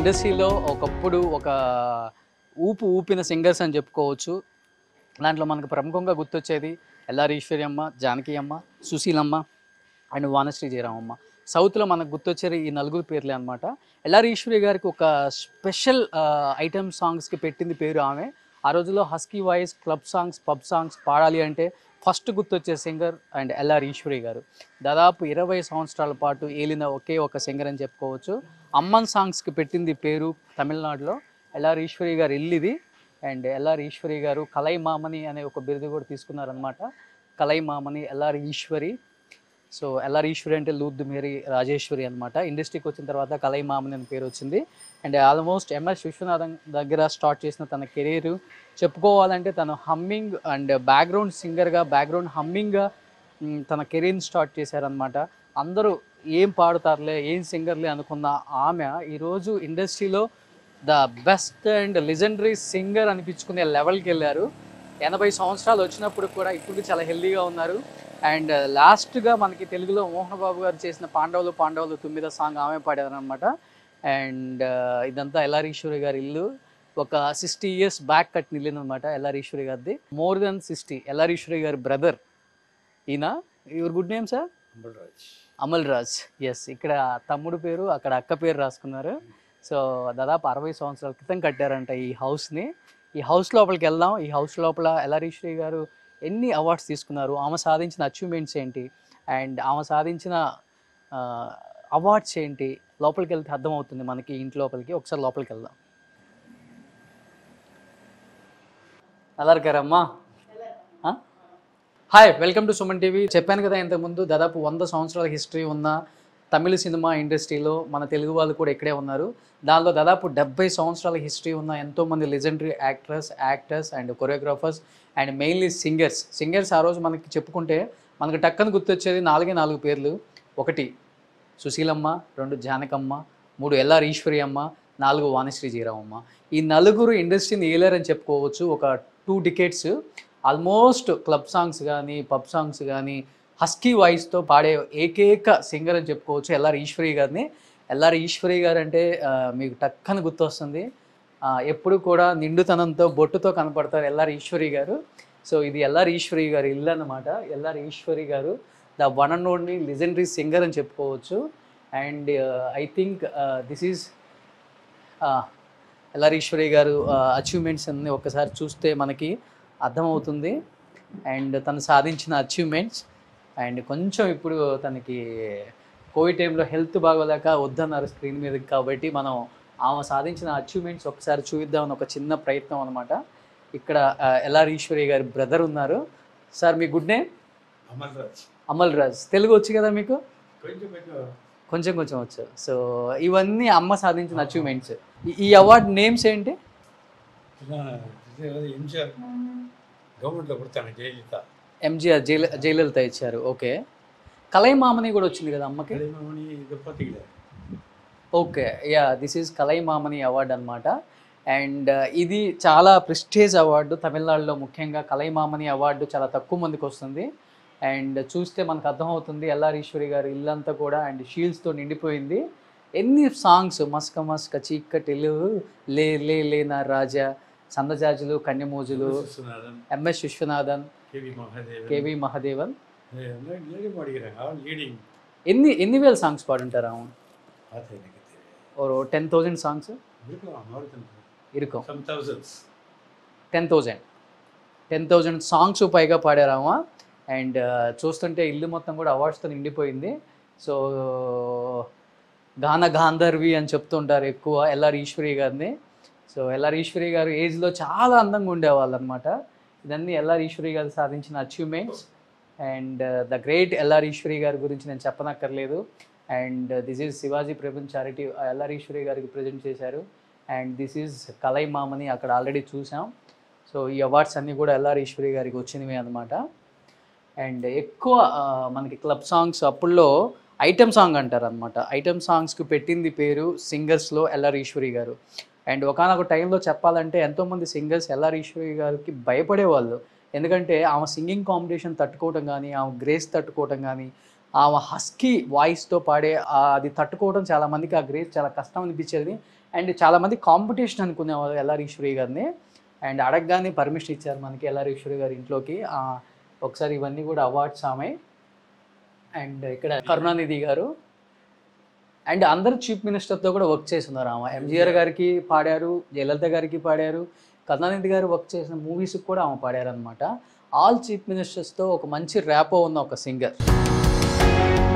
ఇండస్ట్రీలో ఒకప్పుడు ఒక ఊపు ఊపిన సింగర్స్ అని చెప్పుకోవచ్చు దాంట్లో మనకు ప్రముఖంగా గుర్తొచ్చేది ఎల్ఆర్ ఈశ్వరి అమ్మ జానకి అమ్మ సుశీలమ్మ అండ్ వానశ్రీ జయరామమ్మ సౌత్లో మనకు గుర్తొచ్చేది ఈ నలుగురు పేర్లే అనమాట ఎల్ఆర్ ఈశ్వరి గారికి ఒక స్పెషల్ ఐటమ్ సాంగ్స్కి పెట్టింది పేరు ఆమె ఆ రోజుల్లో husky voice club songs pub songs పాడాలి అంటే ఫస్ట్ గుర్తొచ్చే సింగర్ అండ్ ఎల్ఆర్ ఈశ్వరి గారు దాదాపు ఇరవై సంవత్సరాల పాటు ఏలిన ఒకే ఒక సింగర్ అని చెప్పుకోవచ్చు అమ్మన్ సాంగ్స్కి పెట్టింది పేరు తమిళనాడులో ఎల్ఆర్ ఈశ్వరి గారు ఇల్లు ఇది అండ్ ఎల్ఆర్ ఈశ్వరి గారు కలై మామని అనే ఒక బిరుదు కూడా తీసుకున్నారనమాట Kalaimamani LR Eswari so LR Eswari అంటే లూద్దు మేరీ రాజేశ్వరి అనమాట ఇండస్ట్రీకి వచ్చిన తర్వాత కలై మామని అని పేరు వచ్చింది అండ్ ఆల్మోస్ట్ ఎంఎస్ విశ్వనాథన్ దగ్గర స్టార్ట్ చేసిన తన కెరీర్ చెప్పుకోవాలంటే తను హమ్మింగ్ అండ్ బ్యాక్గ్రౌండ్ సింగర్గా బ్యాక్గ్రౌండ్ హమ్మింగ్గా తన కెరీర్ని స్టార్ట్ చేశారనమాట అందరూ ఏం పాడుతారులే ఏం సింగర్లే అనుకున్న ఆమె ఈరోజు ఇండస్ట్రీలో the best and legendary singer అనిపించుకునే లెవెల్కి వెళ్ళారు ఎనభై సంవత్సరాలు వచ్చినప్పుడు కూడా ఇప్పుడు చాలా హెల్దీగా ఉన్నారు అండ్ లాస్ట్గా మనకి తెలుగులో మోహన్ బాబు గారు చేసిన పాండవులు పాండవులు తొమ్మిదో సాంగ్ ఆమె పాడారనమాట అండ్ ఇదంతా ఎల్ఆర్ ఈశ్వరి గారి ఇల్లు ఒక సిక్స్టీ ఇయర్స్ బ్యాక్ కట్టిన ఇల్లు అనమాట ఎల్ఆర్ ఈశ్వరి గారిది more then sixty L Eshwari గారి బ్రదర్ ఈయన your good name sir Amal Raj yes ఇక్కడ తమ్ముడు పేరు అక్కడ అక్క పేరు రాసుకున్నారు సో దాదాపు అరవై సంవత్సరాల క్రితం కట్టారంట ఈ హౌస్ని ఈ హౌస్ లోపలికి వెళ్దాం ఈ హౌస్ లోపల ఎల్ఆరీశ్వరి గారు ఎన్ని అవార్డ్స్ తీసుకున్నారు ఆమె సాధించిన అచీవ్మెంట్స్ ఏంటి అండ్ ఆమె సాధించిన అవార్డ్స్ ఏంటి లోపలికి వెళ్తే అర్థమవుతుంది మనకి ఇంటి లోపలికి ఒకసారి లోపలికి వెళ్దాం అలా గారమ్మా hi welcome to Suman TV చెప్పాను కదా ఇంతకుముందు దాదాపు వంద సంవత్సరాల హిస్టరీ ఉన్న తమిళ సినిమా ఇండస్ట్రీలో మన తెలుగు వాళ్ళు కూడా ఇక్కడే ఉన్నారు దానిలో దాదాపు డెబ్బై సంవత్సరాల హిస్టరీ ఉన్న ఎంతోమంది legendary actors actors and choreographers and mainly singers singers ఆ రోజు మనకి చెప్పుకుంటే మనకు టక్కన గుర్తొచ్చేది నాలుగే నాలుగు పేర్లు ఒకటి సుశీలమ్మ రెండు జానకమ్మ మూడు ఎల్ఆర్ ఈశ్వరి అమ్మ నాలుగు వాణిశ్రీ జీరామమ్మ ఈ నలుగురు ఇండస్ట్రీని ఏలారని చెప్పుకోవచ్చు ఒక two decades almost club songs కానీ పబ్ సాంగ్స్ కానీ హస్కీ వాయిస్తో పాడే ఏకైక సింగర్ అని చెప్పుకోవచ్చు ఎల్ఆర్ ఈశ్వరి గారిని ఎల్ఆర్ ఈశ్వరి గారు అంటే ఆ, మీకు టక్కన గుర్తొస్తుంది ఆ, ఎప్పుడు కూడా నిండుతనంతో బొట్టుతో కనపడతారు ఎల్ఆర్ ఈశ్వరి గారు సో ఇది ఎల్ఆర్ ఈశ్వరి గారి ఇల్లు అన్నమాట ఎల్ఆర్ ఈశ్వరి గారు the one and only legendary singer అని చెప్పుకోవచ్చు and I think this is LR Eswari గారు అచీవ్మెంట్స్ అన్ని ఒకసారి చూస్తే మనకి అర్థమవుతుంది అండ్ తను సాధించిన అచీవ్మెంట్స్ అండ్ కొంచెం ఇప్పుడు తనకి కోవిడ్ టైంలో హెల్త్ బాగోలేక వద్దన్నారు స్క్రీన్ మీద కాబట్టి మనం ఆమె సాధించిన అచీవ్మెంట్స్ ఒకసారి చూపిద్దామని ఒక చిన్న ప్రయత్నం అనమాట ఇక్కడ ఎల్ఆర్ ఈశ్వరి గారి బ్రదర్ ఉన్నారు సార్ మీ గుడ్ నేమ్ అమల్ రాజ్ అమల్ రాజ్ తెలుగు వచ్చు కదా మీకు కొంచెం కొంచెం కొంచెం కొంచెం వచ్చు సో ఇవన్నీ అమ్మ సాధించిన అచీవ్మెంట్స్ ఈ అవార్డ్ నేమ్స్ ఏంటి ఇలా ఇది ఎంజిఆర్ గవర్నమెంట్లో కొడతాను జయలలిత ఎంజిఆర్ జైల జయలలిత ఇచ్చారు ఓకే కలైమామని కూడా వచ్చింది కదా అమ్మకి కళిమణి దుప్పతిలే okay yeah this is Kalaimamani award అనమాట అండ్ ఇది చాలా ప్రెస్టేజ్ అవార్డు తమిళనాడులో ముఖ్యంగా కలైమామని అవార్డు చాలా తక్కువ మందికి వస్తుంది అండ్ చూస్తే మనకు అర్థమవుతుంది ఎల్ఆర్ ఈశ్వరి గారి ఇల్లంతా కూడా అండ్ షీల్డ్స్తో నిండిపోయింది ఎన్ని సాంగ్స్ మస్క మస్క చీకటిలు లే లే లే నా రాజా సందజాజులు కన్యమోజులు Viswanathan MS Viswanathan KV Mahadevan KV Mahadevan lady பாடிக்கிறாங்க லீடிங் ఎన్ని ఎన్ని వేల సాంగ్స్ పాడుంటారు అవును பார்த்து எனக்கு தெரியும் ఓ టెన్ థౌజండ్ సాంగ్స్ இருக்கலாம் மாறுதல் ఇరుకం some thousands ten thousand ten thousand songs పైగా పాడారామా అండ్ చూస్తుంటే ఇల్లు మొత్తం కూడా అవార్డ్స్తో నిండిపోయింది సో గాన గాంధర్వి అని చెప్తుంటారు ఎక్కువ ఎల్ఆర్ ఈశ్వరి గారిని సో ఎల్ఆర్ ఈశ్వరి గారు ఏజ్లో చాలా అందంగా ఉండేవాళ్ళు అనమాట ఇదన్నీ ఎల్ఆర్ ఈశ్వరి గారు సాధించిన achievements and the great LR Eshwari గారి గురించి నేను చెప్పనక్కర్లేదు and this is Shivaji Prabhu charity LR Eswari గారికి ప్రజెంట్ చేశారు అండ్ దిస్ ఈజ్ కలై మామని అక్కడ ఆల్రెడీ చూసాం సో ఈ అవార్డ్స్ అన్నీ కూడా ఎల్ఆర్ ఈశ్వరి గారికి వచ్చినవి అనమాట అండ్ ఎక్కువ ఆ, మనకి క్లబ్ సాంగ్స్ అప్పుల్లో ఐటమ్ సాంగ్ అంటారు అనమాట ఐటమ్ సాంగ్స్కి పెట్టింది పేరు సింగర్స్లో ఎల్ఆర్ ఈశ్వరి గారు అండ్ ఒకనొక టైంలో చెప్పాలంటే ఎంతోమంది సింగర్స్ ఎల్ఆర్ ఈశ్వరి గారికి భయపడేవాళ్ళు ఎందుకంటే ఆమె సింగింగ్ కాంపిటీషన్ తట్టుకోవడం కానీ ఆమె గ్రేస్ తట్టుకోవడం కానీ ఆమె హస్కీ వాయిస్తో పాడే ఆ అది తట్టుకోవడం చాలా మందికి ఆ గ్రేస్ చాలా కష్టం అనిపించేది అండ్ చాలామంది కాంపిటీషన్ అనుకునేవాళ్ళు ఎల్ఆర్ ఈశ్వరి గారిని అండ్ అడగగానే పర్మిషన్ ఇచ్చారు మనకి ఎల్ఆర్ ఈశ్వరి గారి ఇంట్లోకి ఆ, ఒకసారి ఇవన్నీ కూడా అవార్డ్స్ ఆమె అండ్ ఇక్కడ కరుణానిధి గారు అండ్ అందరు చీఫ్ మినిస్టర్తో కూడా వర్క్ చేస్తున్నారు ఆమె ఎంజీఆర్ గారికి పాడారు జయలలిత గారికి పాడారు కరుణానిధి గారు వర్క్ చేసిన మూవీస్కి కూడా ఆమె పాడారు అనమాట ఆల్ చీఫ్ మినిస్టర్స్తో ఒక మంచి ర్యాపో ఉన్న ఒక సింగర్